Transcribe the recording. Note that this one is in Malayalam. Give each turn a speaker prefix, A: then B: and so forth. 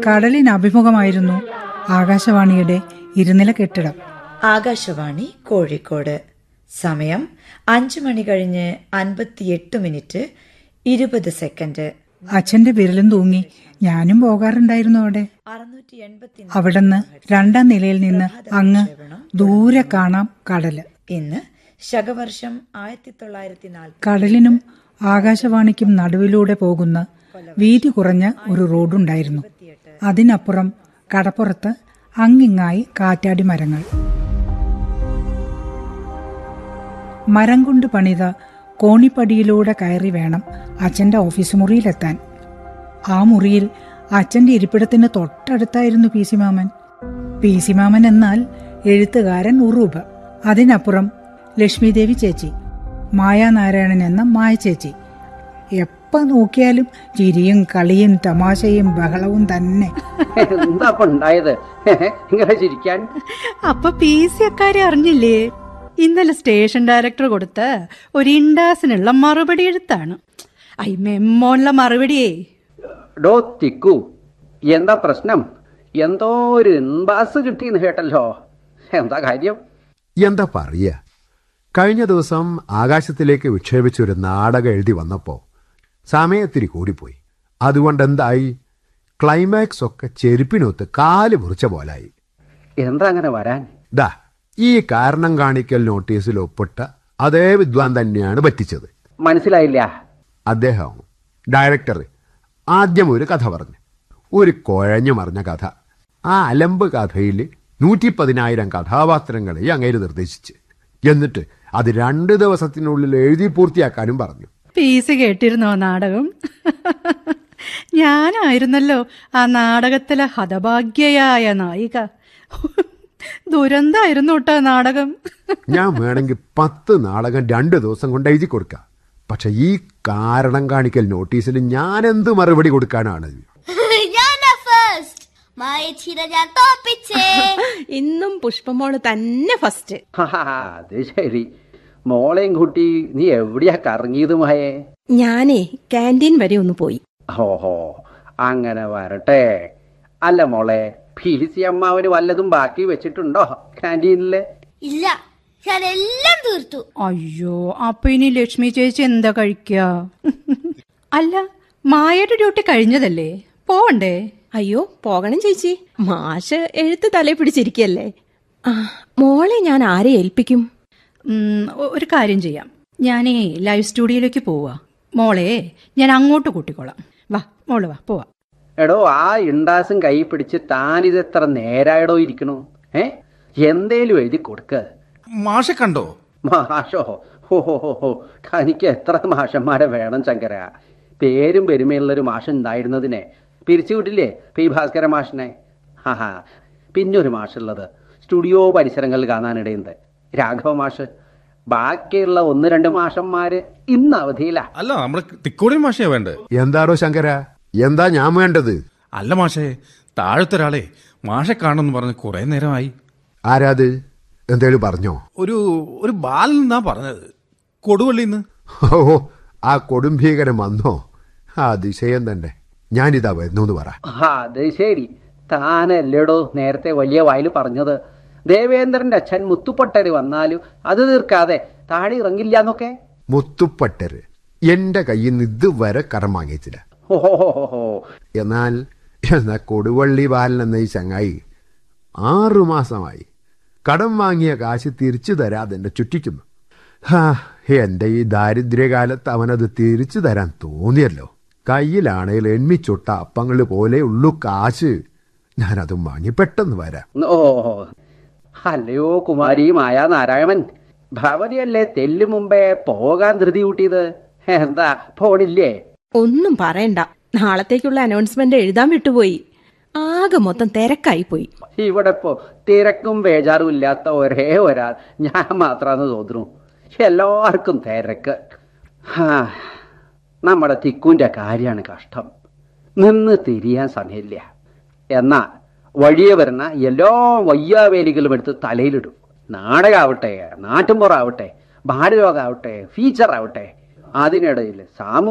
A: കടലിന് അഭിമുഖമായിരുന്നു ആകാശവാണിയുടെ ഇരുനില കെട്ടിടം
B: ആകാശവാണി കോഴിക്കോട് സമയം അഞ്ചു മണി കഴിഞ്ഞ് അൻപത്തിയെട്ട് മിനിറ്റ് ഇരുപത് സെക്കൻഡ്
A: അച്ഛന്റെ വിരലും തൂങ്ങി ഞാനും പോകാറുണ്ടായിരുന്നു അവിടെ
B: അറുന്നൂറ്റി എൺപത്തി
A: അവിടുന്ന് രണ്ടാം നിലയിൽ നിന്ന് അങ്ങ് ദൂരെ കാണാം കടല്
B: ഇന്ന് ശകവർഷം ആയിരത്തി തൊള്ളായിരത്തി നാൽപ്പത്തി
A: കടലിനും ആകാശവാണിക്കും നടുവിലൂടെ പോകുന്ന വീതി കുറഞ്ഞ ഒരു റോഡുണ്ടായിരുന്നു അതിനപ്പുറം കടപ്പുറത്ത് അങ്ങിങ്ങായി കാറ്റാടി മരങ്ങൾ മരം കൊണ്ട് പണിത കോണിപ്പടിയിലൂടെ കയറി വേണം അച്ഛന്റെ ഓഫീസ് മുറിയിലെത്താൻ ആ മുറിയിൽ അച്ഛന്റെ ഇരിപ്പിടത്തിന് തൊട്ടടുത്തായിരുന്നു P C Mammen P C Mammen എന്നാൽ എഴുത്തുകാരൻ ഉറൂബ് അതിനപ്പുറം ലക്ഷ്മിദേവി ചേച്ചി മായാനാരായണൻ എന്ന മായ ചേച്ചി എപ്പ നോക്കിയാലും ചിരിയും കളിയും തമാശയും ബഹളവും തന്നെ
C: എന്താ ഇപ്പൊ ഉണ്ടായത് ഇങ്ങനെ ചിരിക്കാൻ
D: അപ്പൊ പി സി അക്കാരെ അറിഞ്ഞില്ലേ ഇന്നലെ സ്റ്റേഷൻ ഡയറക്ടർ കൊടുത്ത ഒരു ഇൻഡാസിനുള്ള മറുപടി എഴുത്താണ് ഐ മെമ്മോനുള്ള മറുപടിയേ
C: ഡോ തിക്കു എന്താ പ്രശ്നം എന്തോ ഒരു ഇൻബാസ് കിട്ടിയെന്ന് കേട്ടല്ലോ എന്താ കാര്യം
E: എന്താ പറയ കഴിഞ്ഞ ദിവസം ആകാശത്തിലേക്ക് വിക്ഷേപിച്ച ഒരു നാടകം എഴുതി വന്നപ്പോ സമയത്തിരി കൂടിപ്പോയി അതുകൊണ്ട് എന്തായി ക്ലൈമാക്സ് ഒക്കെ ചെരുപ്പിനൊത്ത് കാല് മുറിച്ച പോലായി
C: എന്താ അങ്ങനെ വരാൻ
E: ദാ ഈ കാരണം കാണിക്കൽ നോട്ടീസിൽ ഒപ്പിട്ട അതേ വിദ്വാൻ തന്നെയാണ് പറ്റിച്ചത്
C: മനസ്സിലായില്ല
E: അദ്ദേഹം ഡയറക്ടർ ആദ്യം ഒരു കഥ പറഞ്ഞു ഒരു കുഴഞ്ഞു മറിഞ്ഞ കഥ ആ അലമ്പ് കഥയിൽ നൂറ്റി പതിനായിരം കഥാപാത്രങ്ങളെ അങ്ങേര് നിർദ്ദേശിച്ച് എന്നിട്ട് അത് രണ്ട് ദിവസത്തിനുള്ളിൽ എഴുതി പൂർത്തിയാക്കാനും പറഞ്ഞു
D: പി സി കേട്ടിരുന്നോ നാടകം ഞാനായിരുന്നല്ലോ ആ നാടകത്തിലെ ഹതഭാഗ്യയായ നായിക ദുരന്തായിരുന്നു കേട്ടോ ആ നാടകം
E: ഞാൻ വേണമെങ്കിൽ പത്ത് നാടകം രണ്ട് ദിവസം കൊണ്ട് എഴുതി കൊടുക്കാം പക്ഷെ ഈ കാരണം കാണിക്കൽ നോട്ടീസിൽ ഞാൻ എന്ത് മറുപടി കൊടുക്കാനാണ്
F: ഞാനാ ഫസ്റ്റ് മായച്ചീര ഞാൻ തോപ്പിച്ചേ
G: ഇന്നും പുഷ്പമോള് തന്നെ ഫസ്റ്റ്
C: ഹാ, അത് ശരി മോളെയും കുട്ടി നീ എവിടെയാ കറങ്ങിയത് മായേ
G: ഞാനേ ക്യാൻറ്റീൻ വരെ ഒന്ന് പോയി
C: ഓഹോ അങ്ങനെ വരട്ടെ അല്ല മോളെ പി സി അമ്മാവന് വല്ലതും ബാക്കി വെച്ചിട്ടുണ്ടോ ക്യാൻറ്റീനില്
F: ഇല്ല ഞാൻ എല്ലാം തീർത്തു
D: അയ്യോ അപ്പൊ ഇനി ലക്ഷ്മി ചേച്ചി എന്താ കഴിക്ക അല്ല മായയുടെ ഡ്യൂട്ടി കഴിഞ്ഞതല്ലേ പോവണ്ടേ
G: അയ്യോ പോകണം ചേച്ചി മാഷ് എഴുത്ത് തലേ പിടിച്ചിരിക്കല്ലേ ആ മോളെ ഞാൻ ആരെ ഏൽപ്പിക്കും
D: ഉം, ഒ- ഒരു കാര്യം ചെയ്യാം ഞാനേ ലൈവ് സ്റ്റുഡിയോയിലേക്ക് പോവാ മോളെ ഞാൻ അങ്ങോട്ട് കൂട്ടിക്കോളാം വാ മോള് വാ പോവാ
C: എടോ ആ ഇണ്ടാസും കൈ പിടിച്ച് താനിത് എത്ര നേരായടോ ഇരിക്കണു ഏ എന്തേലും എഴുതി കൊടുക്ക
H: മാഷെ കണ്ടോ
C: മാഷോ ഹോ ഹോ ഹോ ഹോ തനിക്ക് എത്ര മാഷന്മാരെ വേണം ശങ്കര പേരും പെരുമയുള്ളൊരു മാഷ് ഉണ്ടായിരുന്നതിനെ പിരിച്ചുവിട്ടില്ലേ പി ഭാസ്കര മാഷിനെ ഹാ പിന്നെ ഒരു മാഷുള്ളത് സ്റ്റുഡിയോ പരിസരങ്ങളിൽ കാണാനിടയുണ്ട് രാഘവ മാഷ് ബാക്കിയുള്ള ഒന്ന് രണ്ട് മാഷന്മാര് ഇന്ന് അവധിയിലാ
H: അല്ല നമ്മുടെ തിക്കോടി മാഷയാ വേണ്ടേ
E: എന്താടോ ശങ്കര എന്താ ഞാൻ വേണ്ടത്
H: അല്ല മാഷേ താഴത്തെ ഒരാളെ മാഷെ കാണുമെന്ന് പറഞ്ഞ് കുറെ നേരമായി
E: ആരാത് എന്തേലും പറഞ്ഞോ
H: ഒരു ഒരു ബാലൻ എന്നാ പറഞ്ഞത് കൊടുവള്ളിന്ന്
E: ഓ ആ കൊടുംഭീകരം വന്നോ ആ അതിശയം തന്നെ ഞാനിതാ വരുന്നു എന്ന് പറ
C: ആ, അത് ശരി താനല്ലേടോ നേരത്തെ വലിയ വായിൽ പറഞ്ഞത് ദേവേന്ദ്രന്റെ അച്ഛൻ മുത്തുപൊട്ടര് വന്നാലും അത് തീർക്കാതെ താഴെ ഇറങ്ങില്ല എന്നൊക്കെ
E: മുത്തുപ്പട്ടര് എന്റെ കയ്യിൽ നിന്ന് ഇതുവരെ കരം വാങ്ങിച്ചില്ല
C: ഓഹോ
E: എന്നാൽ എന്നാ കൊടുവള്ളി ബാലൻ എന്ന ഈ ചങ്ങായി ആറു മാസമായി കടം വാങ്ങിയ കാശ് തിരിച്ചു തരാതെ എന്നെ ചുറ്റിക്കുന്നു ഹാ എന്റെ ഈ ദാരിദ്ര്യകാലത്ത് അവനത് തിരിച്ചു തരാൻ തോന്നിയല്ലോ കയ്യിലാണേൽ എണ്മിച്ചൊട്ട അപ്പങ്ങൾ പോലെ ഉള്ളു കാശ് ഞാനതും വാങ്ങി പെട്ടെന്ന് വരാം
C: ഓ അല്ലയോ കുമാരി മായാ നാരായണൻ ഭവതിയല്ലേ തെല്ലു മുമ്പേ പോകാൻ ധൃതി കൂട്ടിയത് എന്താ പോണില്ലേ
G: ഒന്നും പറയണ്ട നാളത്തേക്കുള്ള അനൗൺസ്മെന്റ് എഴുതാൻ വിട്ടുപോയി ആകെ മൊത്തം തിരക്കായി പോയി
C: ഇവിടെ ഇപ്പോ തിരക്കും ബേജാറും ഇല്ലാത്ത ഒരേ ഒരാൾ ഞാൻ മാത്രാന്ന് തോന്നുന്നു എല്ലാവർക്കും തിരക്ക് ഹാ, നമ്മുടെ തിക്കുന്റെ കാര്യമാണ് കഷ്ടം നിന്ന് തിരിയാൻ സമയമില്ല എന്നാ വഴിയെ വരുന്ന എല്ലാ വയ്യാവേലികളും എടുത്ത് തലയിലിടും നാടകമാവട്ടെ നാട്ടുമ്പുറാവട്ടെ ഭാരരോഗമാവട്ടെ ഫീച്ചർ ആവട്ടെ അതിനിടയിൽ സാമൂഹ്യ